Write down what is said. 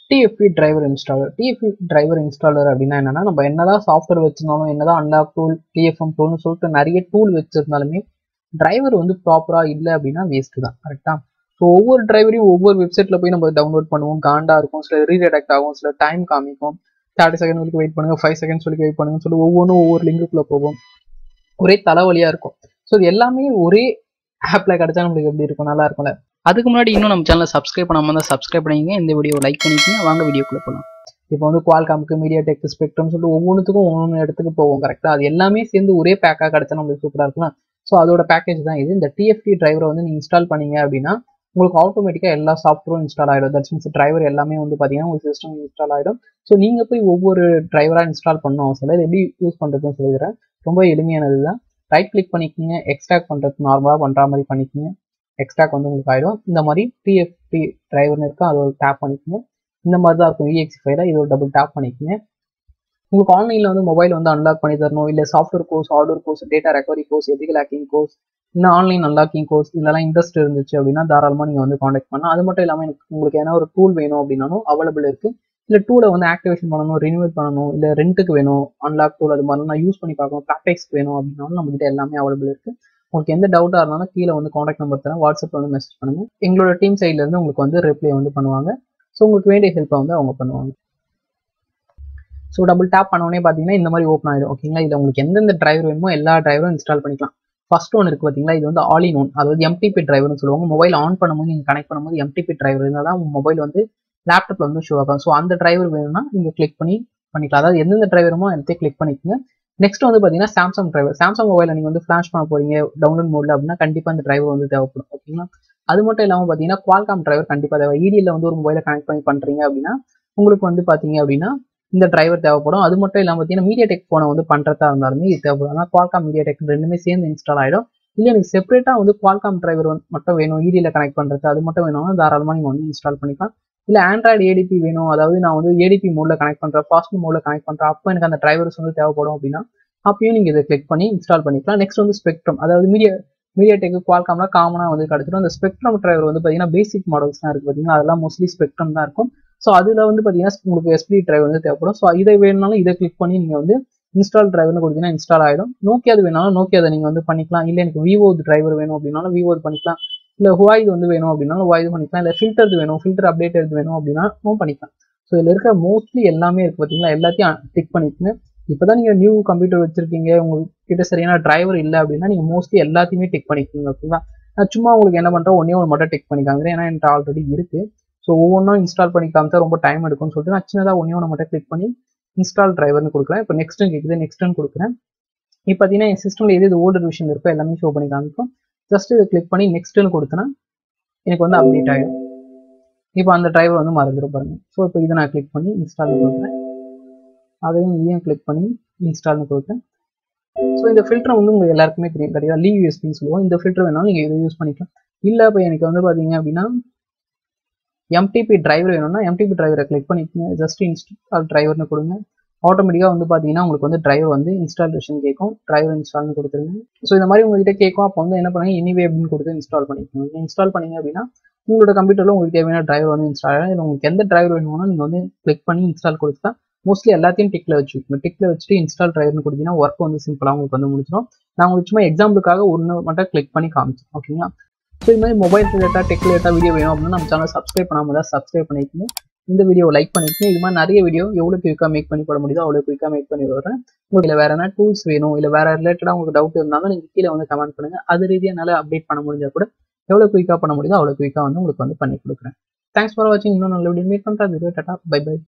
TFP driver installer DFP driver installer அப்படின்னா என்னன்னா நம்ம என்னதான் சாஃப்ட்வேர் வச்சிருந்தாலும் என்னதான் அன்லாக் டூல் டிஎஃப்எம் டூல்னு சொல்லிட்டு நிறைய டூல் வச்சிருந்தாலுமே டிரைவர் வந்து ப்ராப்பரா இல்லை அப்படின்னா வேஸ்ட் தான் கரெக்டா ஸோ ஒவ்வொரு டிரைவரையும் ஒவ்வொரு வெப்சைட்ல போய் நம்ம டவுன்லோட் பண்ணுவோம் காண்டா இருக்கும் சில ரீரெடக்ட் ஆகும் சில டைம் காமிக்கும் தேர்ட்டி செகண்ட் வரைக்கும் வெயிட் பண்ணுங்க ஃபைவ் செகண்ட்ஸ் வரைக்கும் வெயிட் பண்ணுங்கன்னு சொல்லி ஒவ்வொன்றும் ஒவ்வொரு லிங்குக்குள்ள போகும் ஒரே தலைவலியா இருக்கும் ஸோ இது எல்லாமே ஒரே ஆப்ல கிடைச்சா நம்மளுக்கு எப்படி இருக்கும் நல்லா இருக்கும்ல அதுக்கு முன்னாடி இன்னும் நம்ம சேனலை சப்ஸ்கிரைப் பண்ணாம தான் சப்ஸ்கிரைப் பண்ணிக்கங்க இந்த வீடியோ லைக் பண்ணிக்கங்க வாங்க வீடியோக்குள்ள போகலாம் இப்போ வந்து குவால்காமுக்கு மீடியா டெக் ஸ்பெக்ட்ரம் சொல்லிட்டு ஒவ்வொன்றுத்துக்கும் ஒவ்வொன்று இடத்துக்கு போவோம் கரெக்டாக அது எல்லாமே சேர்ந்து ஒரே பேக்காக கிடைச்சா நம்மளுக்கு சூப்பராக இருக்கலாம் ஸோ அதோட பேக்கேஜ் தான் இது இந்த டிஎஃப்டி டிரைவரை வந்து நீங்கள் இன்ஸ்டால் பண்ணீங்க அப்படின்னா உங்களுக்கு ஆட்டோமேட்டிக்காக எல்லா சாஃப்ட்வேரும் இன்ஸ்டால் ஆகிடும் தட்ஸ் மீன்ஸ் டிரைவர் எல்லாமே வந்து பார்த்தீங்கன்னா உங்கள் சிஸ்டம் இன்ஸ்டால் ஆகிடும் ஸோ நீங்கள் போய் ஒவ்வொரு டிரைவராக இன்ஸ்டால் பண்ணணும் அவசியம் இல்லை இது எப்படி யூஸ் பண்ணுறதுன்னு சொல்லிடுறேன் ரொம்ப எளிமையானது தான் ரைட் கிளிக் பண்ணிக்கோங்க எக்ஸ்ட்ராக்ட் பண்ணுறது நார்மலாக பண்ணுற மாதிரி பண்ணிக்கோங்க எக்ஸ்ட்ராக் வந்து உங்களுக்கு ஆகிடும் இந்த மாதிரி டிஎஃப்டி டிரைவர்னு இருக்கும் அதை ஒரு டேப் பண்ணிக்கோங்க இந்த மாதிரி தான் இருக்கும் இஎக்ஸி ஃபைல இது ஒரு டபுள் டேப் பண்ணிக்கோங்க உங்களுக்கு ஆன்லைனில் வந்து மொபைல் வந்து அன்லாக் பண்ணி தரணும் இல்லை software course order course data recovery course ethical hacking course இல்லை ஆன்லைன் அன்லாக்கிங் கோர்ஸ் இதெல்லாம் இன்ட்ரெஸ்ட் இருந்துச்சு அப்படின்னா தாராளமாக நீங்கள் வந்து காண்டாக்ட் பண்ணலாம் அது மட்டும் இல்லாமல் எனக்கு உங்களுக்கு ஏன்னா ஒரு டூல் வேணும் அப்படின்னாலும் அவைலபிள் இருக்குது இல்லை டூலை வந்து ஆக்டிவேஷன் பண்ணணும் ரினியூவல் பண்ணணும் இல்லை ரெண்ட்டுக்கு வேணும் அன்லாக் டூல் அது மாதிரி நான் யூஸ் பண்ணி பார்க்கணும் ப்ராக்டிக்ஸ்க்கு வேணும் அப்படின்னாலும் நம்மகிட்ட எல்லாமே அவைலபிள் இருக்குது உங்களுக்கு எந்த டவுட்டாக இருந்தாலும் கீழே வந்து காண்டாக்ட் நம்பர் தரேன் வாட்ஸ்அப்பில் வந்து மெசேஜ் பண்ணுங்கள் எங்களோட டீம் சைட்லேருந்து உங்களுக்கு வந்து ரிப்ளை வந்து பண்ணுவாங்க ஸோ உங்களுக்கு வேண்டிய ஹெல்ப்பை வந்து அவங்க பண்ணுவாங்க ஸோ டபுள் டேப் பண்ணோடனே பார்த்தீங்கன்னா இந்த மாதிரி ஓப்பன் ஆகிடும் ஓகேங்களா இதில் உங்களுக்கு எந்தெந்த டிரைவர் வேணுமோ எல்லா டிரைவரும் இன்ஸ்டால் பண்ணிக்கலாம் ஃபர்ஸ்ட் ஒன் இருக்குது பார்த்தீங்களா இது வந்து ஆல் இன் ஒன் அதாவது எம்டிபி டிரைவர்னு சொல்லுவாங்க மொபைல் ஆன் பண்ணும்போது நீங்கள் கனெக்ட் பண்ணும்போது எம்டிபி டிரைவர் இருந்தால் தான் உங்கள் மொபைல் வந்து லேப்டாப்பில் வந்து ஷோ ஆகும் ஸோ அந்த டிரைவர் வேணும்னா நீங்கள் கிளிக் பண்ணி பண்ணிக்கலாம் அதாவது எந்தெந்த டிரைவருமோ எல்லாத்தையும் கிளிக் பண்ணிக்கோங்க நெக்ஸ்ட் வந்து பார்த்தீங்கன்னா சாம்சங் டிரைவர் சாம்சங் மொபைலில் நீங்கள் வந்து ஃப்ளாஷ் பண்ண போறீங்க டவுன்லோட் மோட்ல அப்படின்னா கண்டிப்பாக அந்த டிரைவர் வந்து தேவைப்படும் ஓகேங்களா அது மட்டும் இல்லாமல் பார்த்தீங்கன்னா குவால்காம் டிரைவர் கண்டிப்பாக தேவை இடியில் வந்து ஒரு மொபைலை கனெக்ட் பண்ணி பண்ணுறீங்க அப்படின்னா உங்களுக்கு வந்து பார்த்தீங்க அப்படின்னா இந்த டிரைவர் தேவைப்படும் அது மட்டும் இல்லாமல் பார்த்தீங்கன்னா மீடியா டெக் ஃபோனை வந்து பண்ணுறதா இருந்தாலுமே இது தேவைப்படும் ஆனால் குவால்காம் மீடியா டெக் ரெண்டுமே சேர்ந்து இன்ஸ்டால் ஆகிடும் இல்லை எனக்கு செப்பரேட்டாக வந்து குவால்காம் டிரைவர் மட்டும் வேணும் இடியில் கனெக்ட் பண்ணுறது அது மட்டும் வேணும்னா தாராளமாக நீங்கள் வந்து இன்ஸ்டால் பண்ணிக்கலாம் இல்லை ஆண்ட்ராய்டு ஏடிபி வேணும் அதாவது நான் வந்து ஏடிபி மோடில் கனெக்ட் பண்ணுறேன் ஃபாஸ்ட் மோடில் கனெக்ட் பண்ணுறேன் அப்போ எனக்கு அந்த டிரைவர்ஸ் வந்து தேவைப்படும் அப்படின்னா அப்பயும் நீங்கள் இதை கிளிக் பண்ணி இன்ஸ்டால் பண்ணிக்கலாம் நெக்ஸ்ட் வந்து ஸ்பெக்ட்ரம் அதாவது மீடியா மீடியா டெக் குவால்காம்லாம் காமனாக வந்து கிடச்சிடும் அந்த ஸ்பெக்ட்ரம் டிரைவர் வந்து பார்த்தீங்கன்னா பேசிக் மாடல்ஸ் தான் இருக்குது பார்த்தீங்கன்னா அதெல்லாம் மோஸ்ட்லி ஸ்பெக்ட்ரம் தான் இருக்கும் ஸோ அதில் வந்து பார்த்தீங்கன்னா உங்களுக்கு எஸ்பி டிரைவர் வந்து தேவைப்படும் ஸோ இதை வேணுனாலும் இதை கிளிக் பண்ணி நீங்கள் வந்து இன்ஸ்டால் டிரைவர்னு கொடுத்தீங்கன்னா இன்ஸ்டால் ஆகிடும் நோக்கியாது வேணாலும் நோக்கியாதை நீங்கள் வந்து பண்ணிக்கலாம் இல்லை எனக்கு விவோ டிரைவர் வேணும் அப்படின்னாலும் விவோ பண்ணிக்கலாம் இல்லை ஹுவாய் வந்து வேணும் அப்படின்னாலும் ஹுவாய் பண்ணிக்கலாம் இல்லை ஃபில்டர் வேணும் ஃபில்டர் அப்டேட் எடுத்து வேணும் அப்படின்னாலும் பண்ணிக்கலாம் ஸோ இதில் இருக்க மோஸ்ட்லி எல்லாமே இருக்குது பார்த்தீங்களா எல்லாத்தையும் டிக் பண்ணிக்கோங்க இப்போதான் நீங்கள் நியூ கம்ப்யூட்டர் வச்சிருக்கீங்க உங்ககிட்ட சரியான டிரைவர் இல்லை அப்படின்னா நீங்கள் மோஸ்ட்லி எல்லாத்தையுமே டிக் பண்ணிக்கோங்க ஓகேங்களா நான் சும்மா உங்களுக்கு என்ன பண்ணுறேன் ஒன்னே ஒன்று மட்டும் டிக் பண்ணி காமிக்கிறேன் ஏன்னா என்கிட்ட ஆல்ரெடி இருக்குது ஸோ ஒவ்வொன்றும் இன்ஸ்டால் பண்ணி காமிச்சா ரொம்ப டைம் எடுக்கும்னு சொல்லிட்டு நான் சின்னதாக ஒன்றே ஒன்று மட்டும் கிளிக் பண்ணி இன்ஸ்டால் டிரைவர்னு கொடுக்குறேன் இப்போ நெக்ஸ்ட்டும் கேட்குது நெக்ஸ்ட்னு கொடுக்குறேன் இப்போ பார்த்தீங்கன்னா என் சிஸ்டமில் எது இது ஓல்டர் விஷயம் இருக்கோ எல்லாமே ஷோ பண்ணி காமிக்கும் ஜஸ்ட் இதை கிளிக் பண்ணி நெக்ஸ்ட்னு கொடுத்தேன்னா எனக்கு வந்து அப்டேட் ஆகிடும் இப்போ அந்த டிரைவர் வந்து மறந்துடும் பாருங்க ஸோ இப்போ இதை நான் கிளிக் பண்ணி இன்ஸ்டால் கொடுக்குறேன் அதையும் இதையும் கிளிக் பண்ணி இன்ஸ்டால்னு கொடுக்குறேன் ஸோ இந்த ஃபில்டர் வந்து உங்களுக்கு எல்லாருக்குமே தெரியும் கிடையாது லீவ் யூஎஸ்பின்னு சொல்லுவோம் இந்த ஃபில்டர் வேணாலும் நீங்கள் இதை யூஸ் பண்ணிக்கலாம் இல்லை இப்போ எனக்கு வந்து பார்த்தீங்க அப்படின்னா எம்டிபி டிரைவர் வேணும்னா எம்டிபி டிரைவரை கிளிக் பண்ணிக்கோங்க ஜஸ்ட் இன்ஸ்டால் டிரைவர்னு கொடுங்க ஆட்டோமேட்டிக்காக வந்து பார்த்தீங்கன்னா உங்களுக்கு வந்து டிரைவர் வந்து இன்ஸ்டாலேஷன் கேட்கும் டிரைவர் இன்ஸ்டால்னு கொடுத்துருங்க ஸோ இந்த மாதிரி உங்ககிட்ட கேட்கும் அப்போ வந்து என்ன பண்ணுங்க எனிவே அப்படின்னு கொடுத்து இன்ஸ்டால் பண்ணிக்கோங்க இன்ஸ்டால் பண்ணீங்க அப்படின்னா உங்களோட கம்ப்யூட்டரில் உங்களுக்கு தேவையான டிரைவர் வந்து இன்ஸ்டால் ஆகும் இல்லை உங்களுக்கு எந்த டிரைவர் வேணும்னா நீங்கள் வந்து கிளிக் பண்ணி இன்ஸ்டால் கொடுத்தா மோஸ்ட்லி எல்லாத்தையும் டிக்ல வச்சுக்கோங்க டிக்ல வச்சுட்டு இன்ஸ்டால் டிரைவர்னு கொடுத்தீங்கன்னா ஒர்க் வந்து சிம்பிளாக உங்களுக்கு வந்து முடிச்சிடும் நான் உங்களுக்கு சும்மா எக்ஸாம்பிளுக்காக ஒன்று மட்டும் கிளிக் பண்ணி காமிச்சேன் ஓகேங்களா ஸோ இது மாதிரி மொபைல் ரிலேட்டாக டெக் ரிலேட்டாக வீடியோ வேணும் அப்படின்னா நம்ம சேனல் சப்ஸ்கிரைப் பண்ணாமல் தான் சப்ஸ்கிரைப் பண்ணிக்கோங்க இந்த வீடியோ லைக் பண்ணிக்கோங்க இது மாதிரி நிறைய வீடியோ எவ்வளோ குயிக்காக மேக் பண்ணி போட முடியுதோ அவ்வளோ குயிக்காக மேக் பண்ணி வர்றேன் உங்களுக்கு இல்லை வேற என்ன டூல்ஸ் வேணும் இல்லை வேற ரிலேட்டடாக உங்களுக்கு டவுட் இருந்தாலும் நீங்கள் கீழே வந்து கமெண்ட் பண்ணுங்க அது ரீதியாக என்னால் அப்டேட் பண்ண முடிஞ்சால் கூட எவ்வளோ குயிக்காக பண்ண முடியுதோ அவ்வளோ குயிக்காக வந்து உங்களுக்கு வந்து பண்ணி கொடுக்குறேன் தேங்க்ஸ் ஃபார் வாட்சிங் இன்னும் நல்ல வீடியோ மேக் பண்ணுறது டாட்டா பை பை